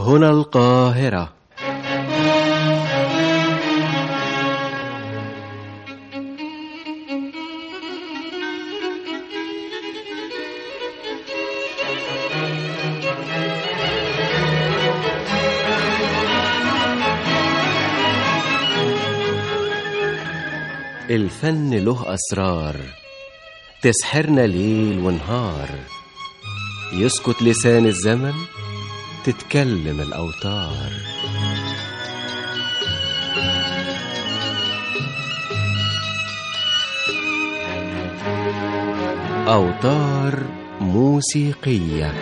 هنا القاهرة الفن له أسرار تسحرنا ليل ونهار يسكت لسان الزمن تتكلم الأوتار أوتار موسيقية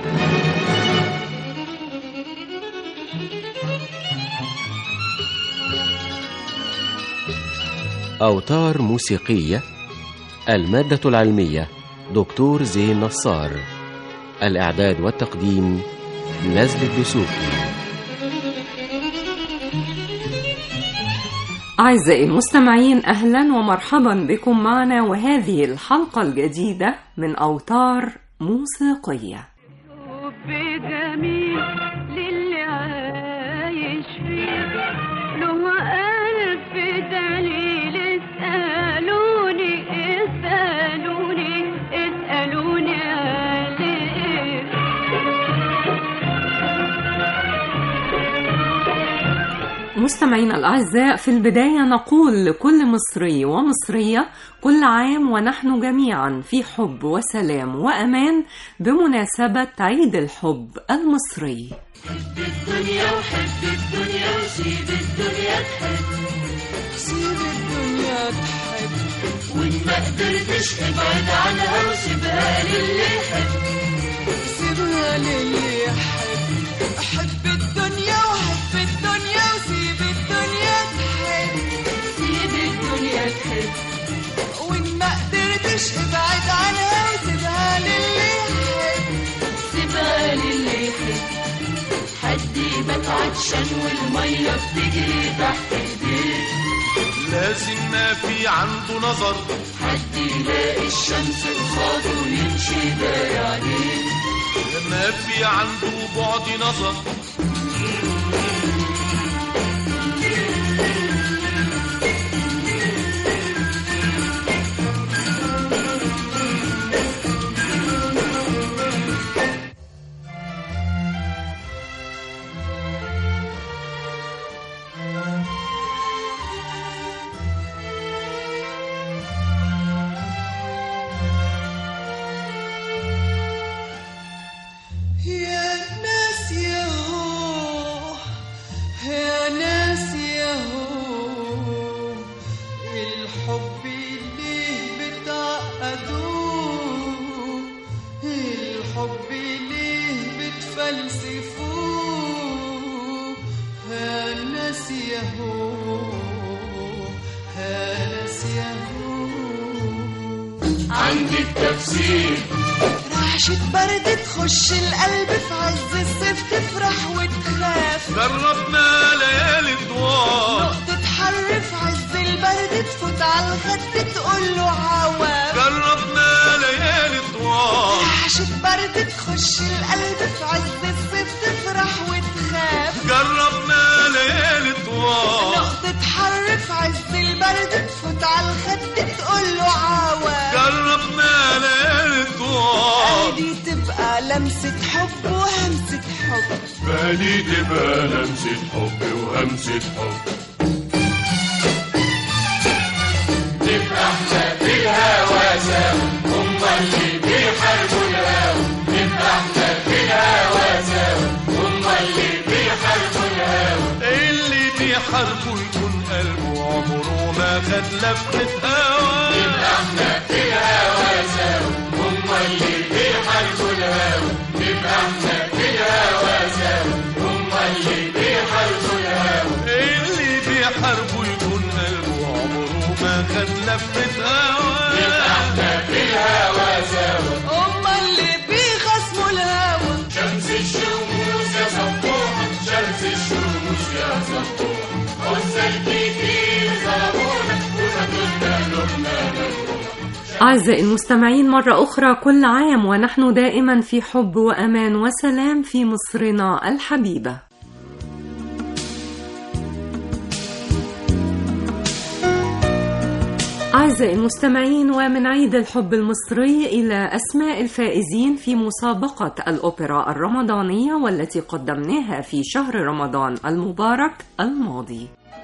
أوتار موسيقية المادة العلمية دكتور زين نصار الإعداد والتقديم نزل الدسوقي أعزائي المستمعين أهلا ومرحبا بكم معنا وهذه الحلقة الجديدة من أوتار موسيقية حب جميل للي عايش فيه له ألف دليل اسألوني اسألوني اسألوني عليه مستمعينا الأعزاء في البداية نقول لكل مصري ومصرية كل عام ونحن جميعا في حب وسلام وأمان بمناسبة عيد الحب المصري سيب الدنيا تحب وإن ما قدرتش ابعد عنها وسيبها للي يحب سيبها للي يحب حب الدنيا وحب الدنيا وسيب الدنيا تحب سيب الدنيا تحب وإن ما قدرتش ابعد عنها وسيبها للي يحب سيبها للي يحب حد يبات عطشان والمية بتجري تحت ايديه لازم ما في عنده نظر حد يلاقي الشمس قصاده ويمشي داير عليه ما في عنده بعد نظر يا ناس يا هو يا ناس يا هو الحب ليه بتعقدوه الحب ليه بتفلسفوه يا ناس يا هو يا ناس يا هو عندي التفسير رعشة برد تخش القلب في عز الصيف تفرح وتخاف جربنا ليالي الدوار نقطة حر في عز البرد تفوت على الخد تقول له عواف جربنا ليالي الدوار رعشة برد تخش القلب في عز الصيف تفرح وتخاف جربنا ليالي الدوار نقطة حر في عز البرد تفوت على الخد تقول له عواف جربنا ليالي الدوار دي تبقى لمسة حب وهمسة حب بالي تبقى لمسة حب وهمسة حب اللي بيحاربوا يكون قلبه عمره ما خد لفة هوا يبقى احنا في الهوا سوا هم اللي بيحاربوا الهوا يبقى احنا في الهوا سوا هم اللي بيحاربوا الهوا اللي بيحاربوا يكون قلبه عمره ما خد لفة هوا يبقى احنا في الهوا سوا هما اللي بيخصموا الهوى شمس الشموس يا صبوحة شمس الشموس يا صبوحة حزن كتير ظلمونا وخدونا لبنان أعزائي المستمعين مرة أخرى كل عام ونحن دائما في حب وأمان وسلام في مصرنا الحبيبة أعزائي المستمعين ومن عيد الحب المصري إلى أسماء الفائزين في مسابقة الأوبرا الرمضانية والتي قدمناها في شهر رمضان المبارك الماضي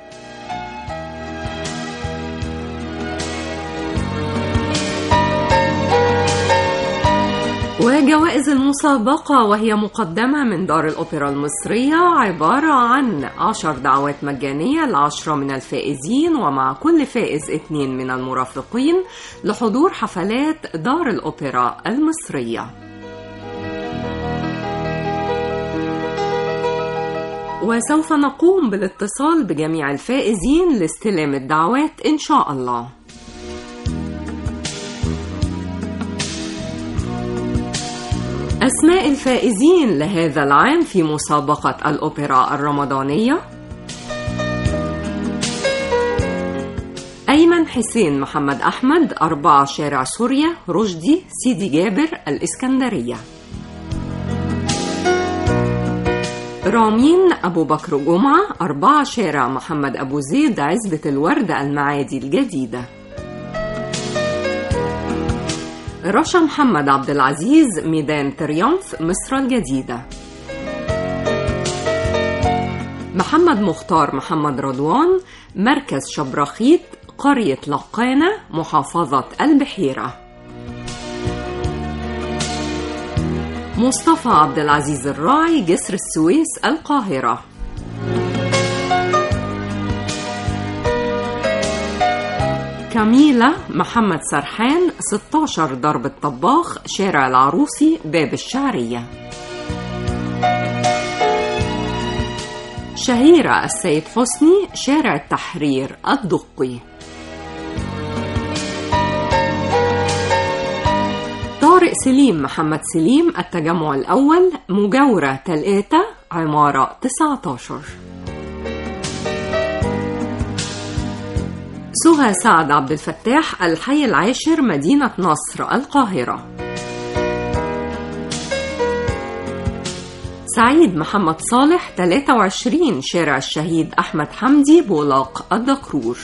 وجوائز المسابقة وهي مقدمة من دار الأوبرا المصرية عبارة عن عشر دعوات مجانية لعشرة من الفائزين ومع كل فائز اثنين من المرافقين لحضور حفلات دار الأوبرا المصرية وسوف نقوم بالاتصال بجميع الفائزين لاستلام الدعوات إن شاء الله أسماء الفائزين لهذا العام في مسابقة الأوبرا الرمضانية أيمن حسين محمد أحمد أربعة شارع سوريا رشدي سيدي جابر الإسكندرية رامين أبو بكر جمعة أربعة شارع محمد أبو زيد عزبة الوردة المعادي الجديدة رشا محمد عبد العزيز ميدان تريومف مصر الجديدة محمد مختار محمد رضوان مركز شبرخيت قرية لقانة محافظة البحيرة مصطفى عبد العزيز الراعي جسر السويس القاهرة كميلة محمد سرحان 16 ضرب الطباخ شارع العروسي باب الشعرية شهيرة السيد حسني شارع التحرير الدقي طارق سليم محمد سليم التجمع الأول مجاورة تلاتة عمارة 19 سهى سعد عبد الفتاح الحي العاشر مدينة نصر القاهرة سعيد محمد صالح 23 شارع الشهيد أحمد حمدي بولاق الدكرور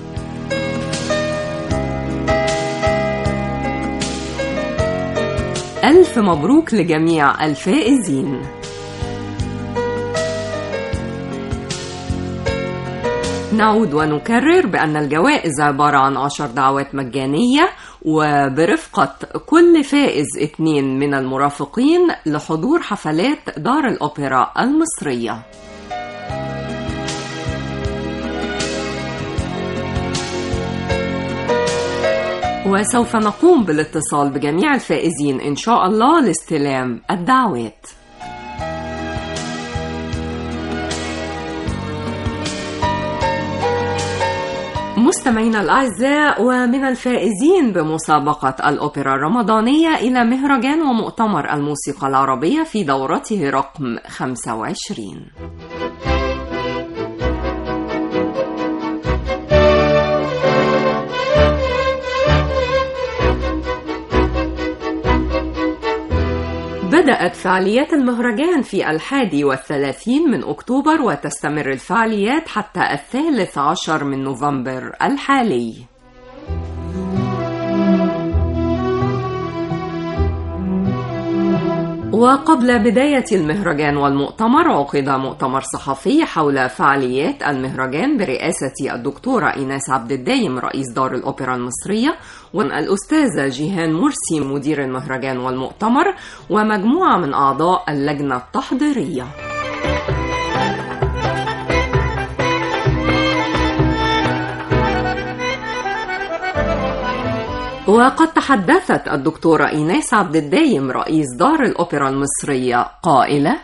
ألف مبروك لجميع الفائزين نعود ونكرر بأن الجوائز عبارة عن عشر دعوات مجانية وبرفقة كل فائز اثنين من المرافقين لحضور حفلات دار الأوبرا المصرية وسوف نقوم بالاتصال بجميع الفائزين إن شاء الله لاستلام الدعوات مستمعينا الأعزاء ومن الفائزين بمسابقة الأوبرا الرمضانية إلى مهرجان ومؤتمر الموسيقى العربية في دورته رقم 25 بدأت فعاليات المهرجان في الحادي والثلاثين من أكتوبر وتستمر الفعاليات حتى الثالث عشر من نوفمبر الحالي وقبل بداية المهرجان والمؤتمر عقد مؤتمر صحفي حول فعاليات المهرجان برئاسة الدكتورة إيناس عبد الدايم رئيس دار الأوبرا المصرية والأستاذة جيهان مرسي مدير المهرجان والمؤتمر ومجموعة من أعضاء اللجنة التحضيرية وقد تحدثت الدكتورة إيناس عبد الدايم رئيس دار الأوبرا المصرية قائلة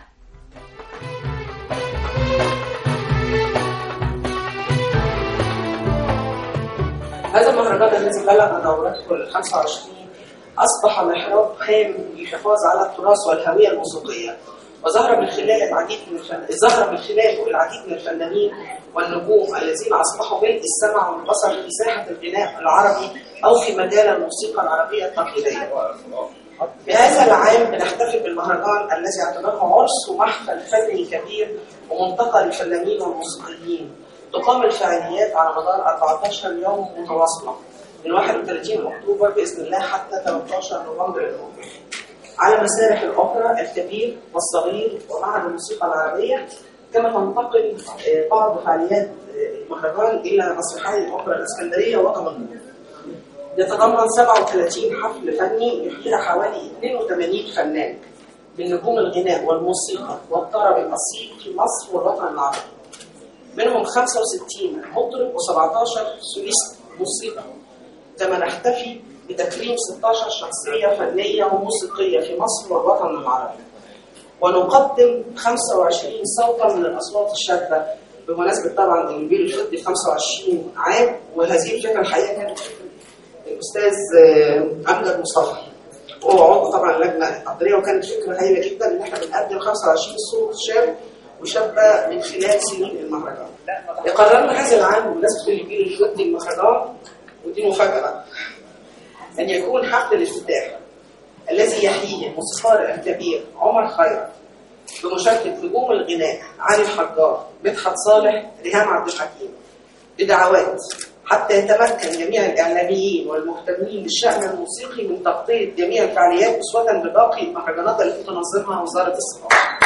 هذا المهرجان الذي بلغ دورته ال 25 أصبح محراب هام للحفاظ على التراث والهوية الموسيقية وظهر من خلال العديد من الفن... ظهر من خلاله العديد من الفنانين والنجوم الذين أصبحوا ملء السمع والبصر في ساحة الغناء العربي أو في مجال الموسيقى العربية التقليدية. في هذا العام بنحتفل بالمهرجان الذي اعتبره عرس ومحفل فني كبير وملتقى للفنانين والموسيقيين. تقام الفعاليات على مدار 14 يوم متواصلة من 31 أكتوبر بإذن الله حتى 13 نوفمبر المقبل على مسارح الأوبرا الكبير والصغير ومعهد الموسيقى العربية كما تنتقل آه، بعض فعاليات آه، المهرجان إلى مسرحي الأوبرا الإسكندرية وكمان يتضمن 37 حفل فني يحييها حوالي 82 فنان من نجوم الغناء والموسيقى والطرب الأصيل في مصر والوطن العربي منهم 65 مطرب و17 سوليست موسيقى كما نحتفي بتكريم 16 شخصية فنية وموسيقية في مصر والوطن العربي ونقدم 25 صوتا من الأصوات الشاذة بمناسبة طبعا الجيل الفضي 25 عام وهذه الفكرة الحقيقة كانت فكرة الأستاذ آه، أمجد مصطفى وهو عضو طبعا اللجنة التقديرية وكانت فكرة هايلة جدا إن احنا بنقدم 25 صوت شاب وشابة من خلال سنين المهرجان. قررنا هذا العام بمناسبة الجيل الفضي المهرجان ودي مفاجأة أن يكون حفل الافتتاح الذي يحييه الموسيقار الكبير عمر خيرت بمشاركة نجوم الغناء علي الحجار مدحت صالح ريهام عبد الحكيم بدعوات حتى يتمكن جميع الإعلاميين والمهتمين بالشأن الموسيقي من تغطية جميع الفعاليات أسوة بباقي المهرجانات التي تنظمها وزارة الثقافة.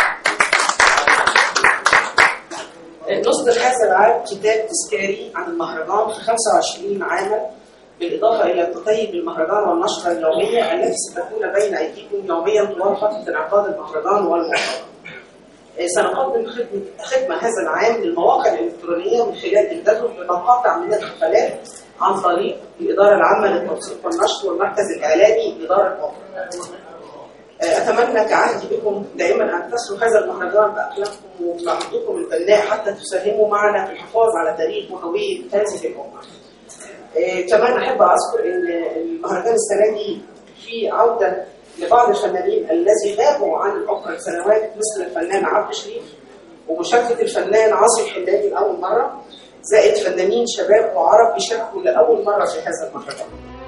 نصدر هذا العام كتاب تذكاري عن المهرجان في 25 عاما بالإضافة إلى التطيب بالمهرجان والنشرة اليومية التي ستكون بين أيديكم يوميا طوال فترة انعقاد المهرجان والمهرجان. آه، سنقدم خدمة, خدمة هذا العام للمواقع الإلكترونية من خلال إنتاجهم بمقاطع من الحفلات عن طريق الإدارة العامة للتوثيق والنشر والمركز الإعلامي لإدارة الأوبرا. آه، أتمنى كعهدي بكم دائما أن تسلوا هذا المهرجان بأخلاقكم وبعضكم البناء حتى تساهموا معنا في الحفاظ على تاريخ وهوية هذه الأمة. آه، كمان أحب أذكر إن المهرجان السنة دي في عودة لبعض الفنانين الذي غابوا عن الأوبرا سنوات مثل الفنان عبد شريف ومشاركة الفنان عاصي الحلاني لأول مرة زائد فنانين شباب وعرب يشاركوا لأول مرة في هذا المهرجان.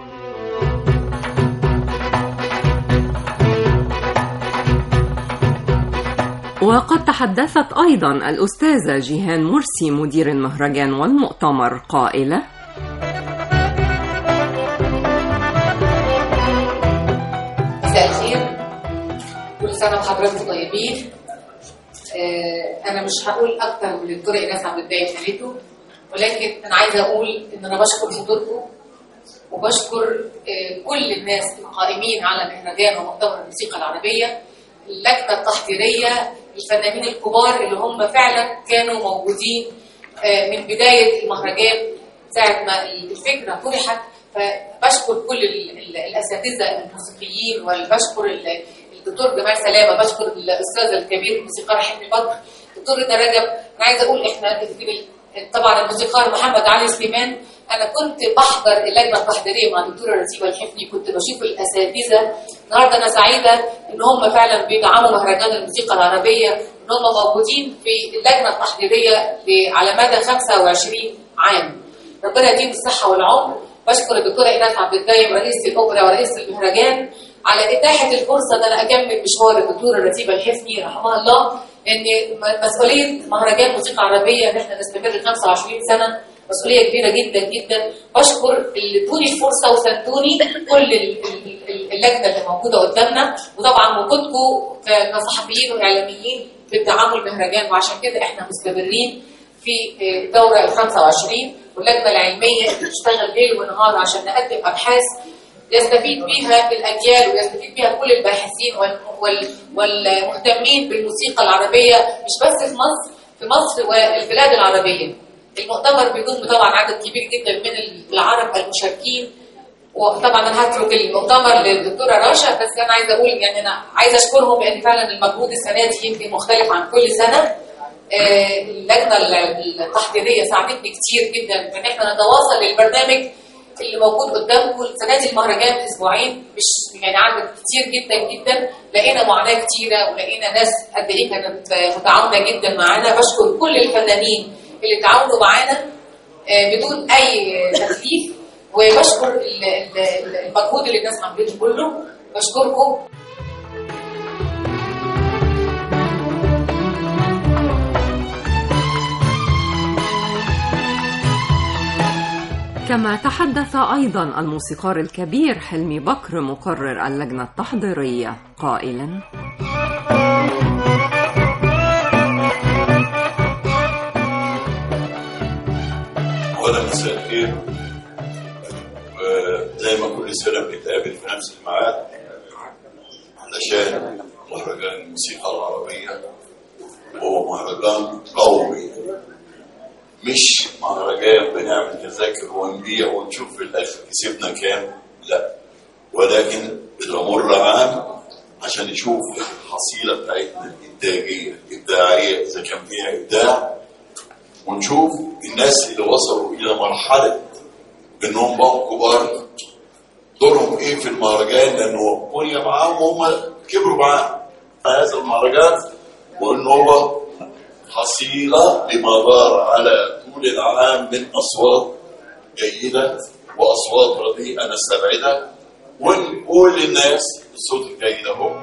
وقد تحدثت أيضا الأستاذة جيهان مرسي مدير المهرجان والمؤتمر قائلة مساء الخير كل سنة وحضراتكم طيبين آه، أنا مش هقول أكتر من الطرق الناس عم تضايق خليته ولكن أنا عايزة أقول إن أنا بشكر حضوركم وبشكر آه، كل الناس القائمين على مهرجان ومؤتمر الموسيقى العربية اللجنة التحضيرية الفنانين الكبار اللي هم فعلا كانوا موجودين آه، من بداية المهرجان ساعة ما الفكرة طرحت فبشكر كل ال- ال- الأساتذة الموسيقيين وبشكر ال- الدكتور جمال سلامة بشكر الأستاذ الكبير الموسيقار حلمي بدر دكتور رضا رجب أنا عايزة أقول إحنا في- طبعا الموسيقار محمد علي سليمان أنا كنت بحضر اللجنة التحضيرية مع الدكتورة رتيبة الحفني كنت بشوف الأساتذة النهارده أنا سعيدة إن هم فعلا بيدعموا مهرجان الموسيقى العربية إن هم موجودين في اللجنة التحضيرية ل- على مدى 25 عام ربنا يديم الصحة والعمر بشكر الدكتورة إيناس عبد الدايم رئيس الأوبرا ورئيس المهرجان على إتاحة الفرصة إن أنا أكمل مشوار الدكتورة رتيبة الحفني رحمها الله إن م- مسؤولية مهرجان موسيقى عربية إن إحنا نستمر 25 سنة مسؤولية كبيرة جدا جدا بشكر اللي ادوني الفرصة وساندوني كل ال- ال- ال- اللجنة اللي موجودة قدامنا وطبعا وجودكم ك- كصحفيين وإعلاميين بتدعموا المهرجان وعشان كده إحنا مستمرين في الدورة ال 25 واللجنة العلمية اللي بتشتغل ليل ونهار عشان نقدم أبحاث يستفيد بيها الأجيال ويستفيد بيها كل الباحثين وال- وال- والمهتمين بالموسيقى العربية مش بس في مصر في مصر والبلاد العربية المؤتمر بيضم طبعا عدد كبير جدا من العرب المشاركين وطبعا انا هترك المؤتمر للدكتوره رشا بس انا عايزه اقول يعني انا عايزه اشكرهم لان فعلا المجهود السنه دي يمكن مختلف عن كل سنه آه، اللجنه التحضيريه ساعدتني كتير جدا ان احنا نتواصل للبرنامج اللي موجود قدامكم السنه دي المهرجان اسبوعين مش يعني عدد كتير جدا جدا لقينا معاناه كتيره ولقينا ناس قد ايه كانت آه، متعاونه جدا معانا بشكر كل الفنانين اللي تعاونوا معانا آه، بدون اي تكليف وبشكر ال- ال- المجهود اللي الناس عملته كله بشكركم كما تحدث أيضا الموسيقار الكبير حلمي بكر مقرر اللجنة التحضيرية قائلا اولا مساء الخير وزي ما كل سنه بنتقابل في نفس الميعاد علشان مهرجان الموسيقى العربيه وهو مهرجان قومي مش مهرجان بنعمل تذاكر ونبيع ونشوف في الاخر كسبنا كام لا ولكن بنمر عام عشان نشوف الحصيله بتاعتنا الانتاجيه الابداعيه اذا كان فيها ابداع ونشوف الناس اللي وصلوا الى مرحله انهم بقوا كبار دورهم ايه في المهرجان لانه بني معاهم هم كبروا معاه في هذا المهرجان وان هو حصيله لما دار على طول العام من اصوات جيده واصوات رديئه نستبعدها ونقول للناس الصوت الجيد اهو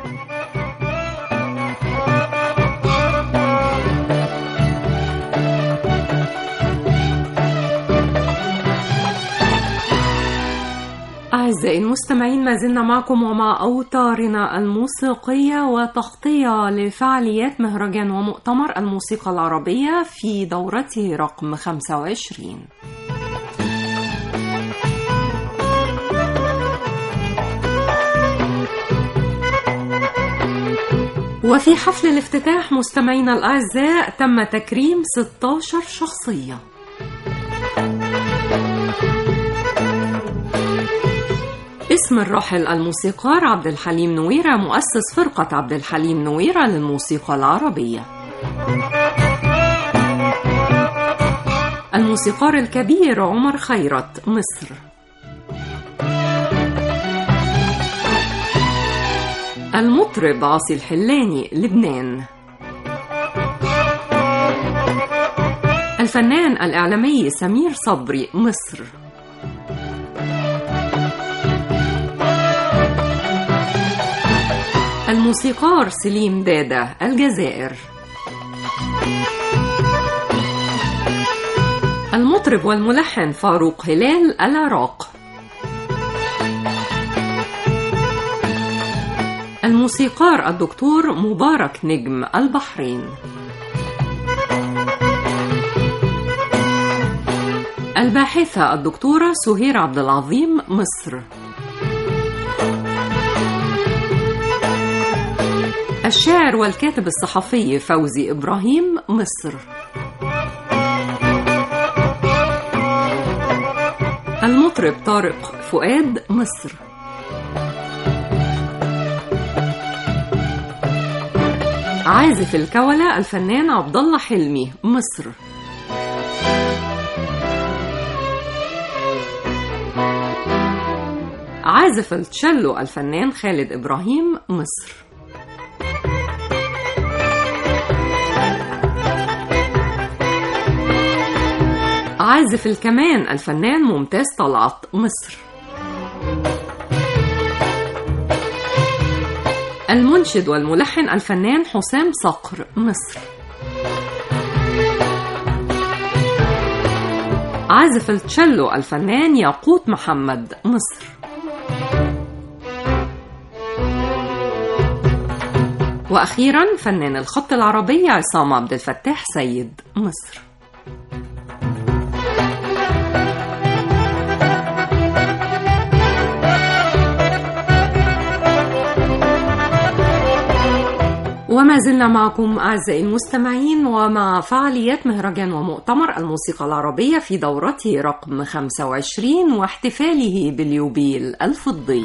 أعزائي المستمعين ما زلنا معكم ومع أوتارنا الموسيقية وتغطية لفعاليات مهرجان ومؤتمر الموسيقى العربية في دورته رقم 25 وفي حفل الافتتاح مستمعينا الأعزاء تم تكريم 16 شخصية اسم الراحل الموسيقار عبد الحليم نويرة مؤسس فرقة عبد الحليم نويرة للموسيقى العربية الموسيقار الكبير عمر خيرت مصر المطرب عاصي الحلاني لبنان الفنان الإعلامي سمير صبري مصر الموسيقار سليم دادا الجزائر المطرب والملحن فاروق هلال العراق الموسيقار الدكتور مبارك نجم البحرين الباحثة الدكتورة سهير عبد العظيم مصر الشاعر والكاتب الصحفي فوزي إبراهيم مصر المطرب طارق فؤاد مصر عازف الكولة الفنان عبد الله حلمي مصر عازف التشيلو الفنان خالد إبراهيم مصر عازف الكمان الفنان ممتاز طلعت مصر المنشد والملحن الفنان حسام صقر مصر عازف التشيلو الفنان ياقوت محمد مصر واخيرا فنان الخط العربي عصام عبد الفتاح سيد مصر وما زلنا معكم أعزائي المستمعين ومع فعاليات مهرجان ومؤتمر الموسيقى العربية في دورته رقم 25 واحتفاله باليوبيل الفضي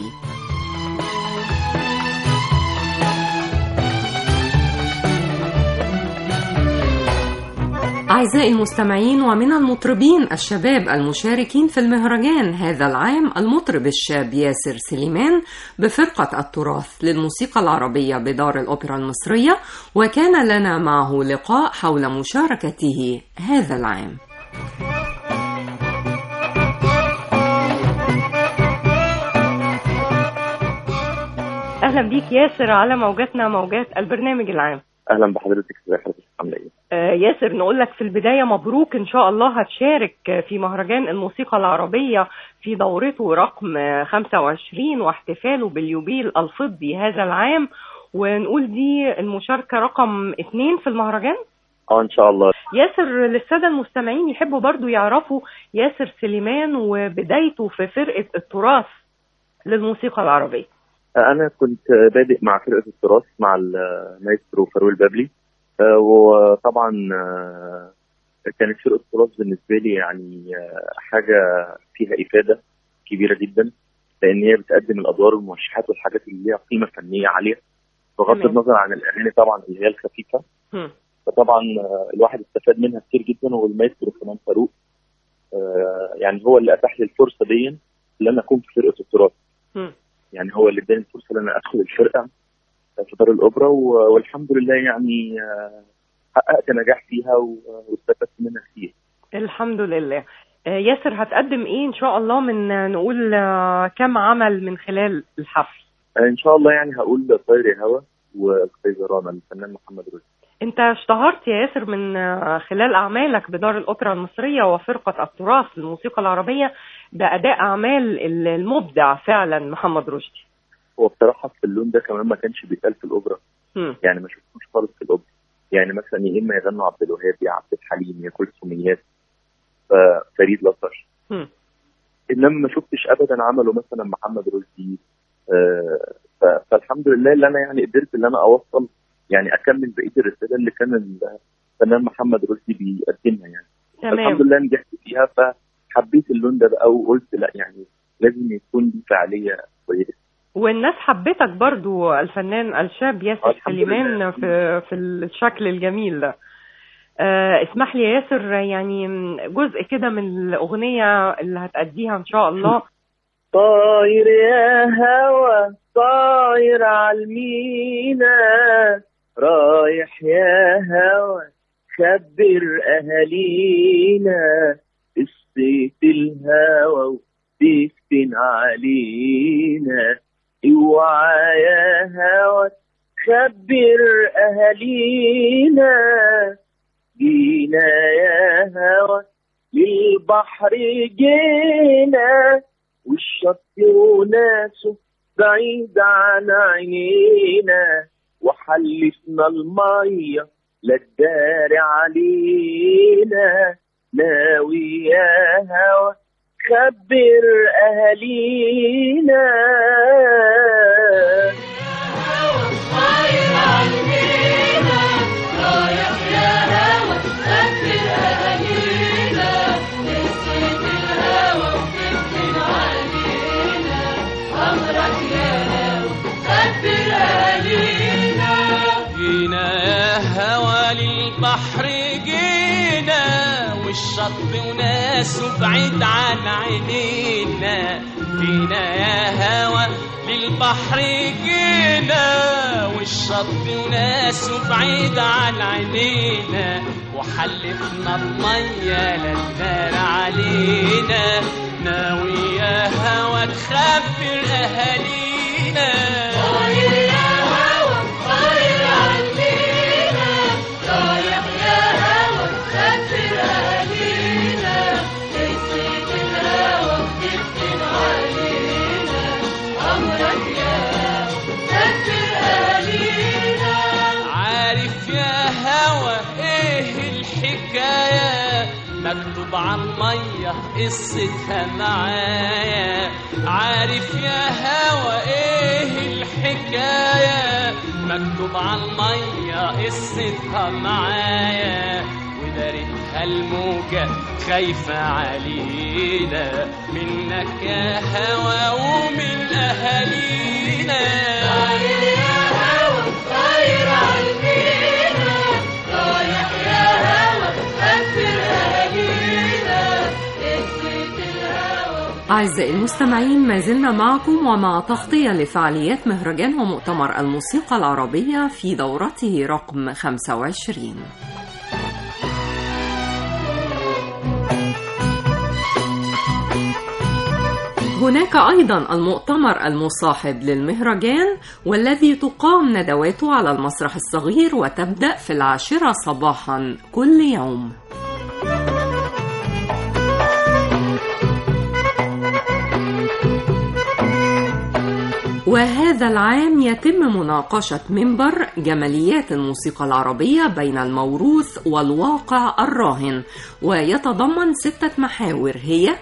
أعزائي المستمعين ومن المطربين الشباب المشاركين في المهرجان هذا العام المطرب الشاب ياسر سليمان بفرقة التراث للموسيقى العربية بدار الأوبرا المصرية وكان لنا معه لقاء حول مشاركته هذا العام اهلا بيك ياسر على موجاتنا موجات البرنامج العام اهلا بحضرتك ازي حضرتك عامله ايه؟ آه، ياسر نقول لك في البداية مبروك إن شاء الله هتشارك في مهرجان الموسيقى العربية في دورته رقم آه، 25 واحتفاله باليوبيل الفضي هذا العام ونقول دي المشاركة رقم اثنين في المهرجان اه ان شاء الله ياسر للسادة المستمعين يحبوا برضو يعرفوا ياسر سليمان وبدايته في فرقة التراث للموسيقى العربية انا كنت بادئ مع فرقه التراث مع المايسترو فاروق بابلي آه، وطبعا آه، كانت فرقه التراث بالنسبه لي يعني آه، حاجه فيها افاده كبيره جدا لان هي بتقدم الادوار والموشحات والحاجات اللي ليها قيمه فنيه عاليه بغض تمام. النظر عن الاغاني طبعا اللي هي الخفيفه هم. فطبعا آه، الواحد استفاد منها كتير جدا والمايسترو كمان فاروق آه، يعني هو اللي اتاح لي الفرصه دي ان انا اكون في فرقه التراث هم. يعني هو اللي اداني الفرصه ان انا ادخل الفرقه في دار الاوبرا و- والحمد لله يعني آه، حققت نجاح فيها و- واستفدت منها كتير الحمد لله آه، ياسر هتقدم ايه ان شاء الله من آه، نقول آه، كم عمل من خلال الحفل آه، ان شاء الله يعني هقول طير يا هوا وخيزرانه للفنان محمد رشدي انت اشتهرت يا ياسر من آه، خلال اعمالك بدار الاوبرا المصريه وفرقه التراث للموسيقى العربيه باداء اعمال ال- المبدع فعلا محمد رشدي هو بصراحه في اللون ده كمان ما كانش بيتقال في الاوبرا هم. يعني ما شفتوش خالص في الاوبرا يعني مثلا يا اما يغنوا عبد الوهاب يا عبد الحليم يا كلثوميات ف- فريد الأطرش هم. انما ما شفتش ابدا عمله مثلا محمد رشدي آه، ف- فالحمد لله اللي انا يعني قدرت ان انا اوصل يعني اكمل بقيه الرساله اللي كان الفنان محمد رشدي بيقدمها يعني الحمد تمام لله نجحت فيها فحبيت اللون ده بقى وقلت لا يعني لازم يكون لي فعاليه كويسه والناس حبتك برضو الفنان الشاب آه، ياسر الحمد سليمان لله. في في الشكل الجميل ده آه، اسمح لي يا ياسر يعني جزء كده من الأغنية اللي هتأديها إن شاء الله طاير يا هوا طاير عالمينا رايح يا هوا خبر اهالينا قصة الهوا وتفتن علينا اوعى يا هوا خبر اهالينا جينا يا هوا للبحر جينا والشط وناسه بعيد عن عينينا وحلفنا المية للدار علينا ناوي يا هوا خبر أهالينا جينا يا هوا للبحر جينا والشط وناسه بعيد عن عينينا جينا يا هوا للبحر جينا والشط وناسه بعيد عن عينينا وحلفنا المية للنار علينا ناوي يا هوا تخبر أهالينا عارف يا هوا ايه الحكاية مكتوب عن مية قصتها معايا عارف يا هوا ايه الحكاية مكتوب عن مية قصتها معايا ودارتها الموجة خايفة علينا منك يا هوا ومن أهالينا أعزائي المستمعين ما زلنا معكم ومع تغطية لفعاليات مهرجان ومؤتمر الموسيقى العربية في دورته رقم 25 هناك أيضا المؤتمر المصاحب للمهرجان والذي تقام ندواته على المسرح الصغير وتبدأ في العاشرة صباحا كل يوم وهذا العام يتم مناقشة منبر جماليات الموسيقى العربية بين الموروث والواقع الراهن ويتضمن ستة محاور هي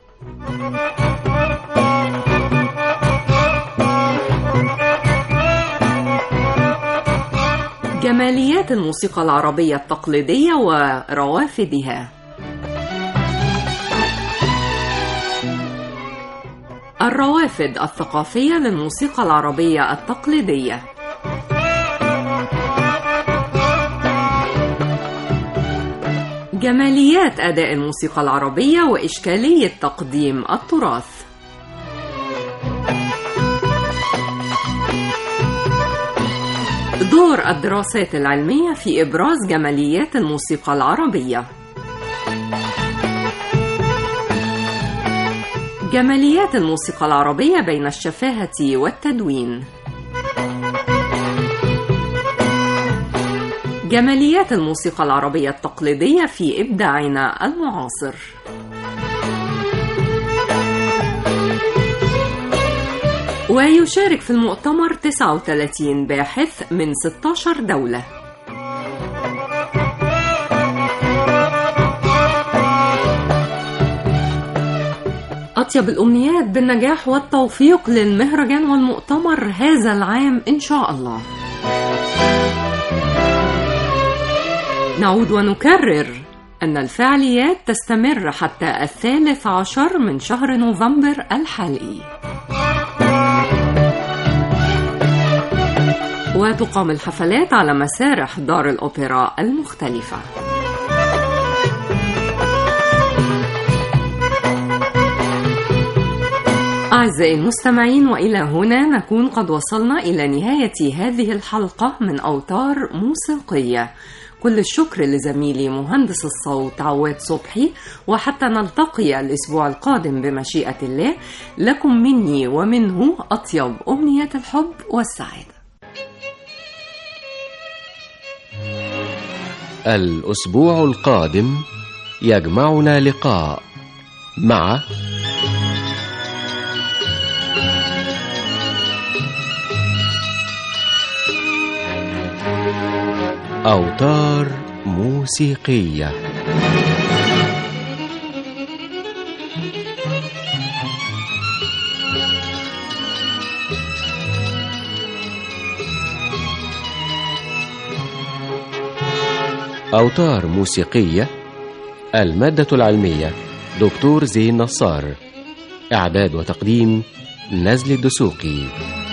جماليات الموسيقى العربية التقليدية وروافدها الروافد الثقافية للموسيقى العربية التقليدية جماليات أداء الموسيقى العربية وإشكالية تقديم التراث دور الدراسات العلمية في إبراز جماليات الموسيقى العربية جماليات الموسيقى العربية بين الشفاهة والتدوين جماليات الموسيقى العربية التقليدية في إبداعنا المعاصر ويشارك في المؤتمر 39 باحث من 16 دولة أطيب الأمنيات بالنجاح والتوفيق للمهرجان والمؤتمر هذا العام إن شاء الله نعود ونكرر أن الفعاليات تستمر حتى الثالث عشر من شهر نوفمبر الحالي وتقام الحفلات على مسارح دار الأوبرا المختلفة أعزائي المستمعين وإلى هنا نكون قد وصلنا إلى نهاية هذه الحلقة من أوتار موسيقية كل الشكر لزميلي مهندس الصوت عواد صبحي وحتى نلتقي الأسبوع القادم بمشيئة الله لكم مني ومنه أطيب أمنيات الحب والسعادة الأسبوع القادم يجمعنا لقاء مع أوتار موسيقية أوتار موسيقية المادة العلمية دكتور زين نصار إعداد وتقديم نزل الدسوقي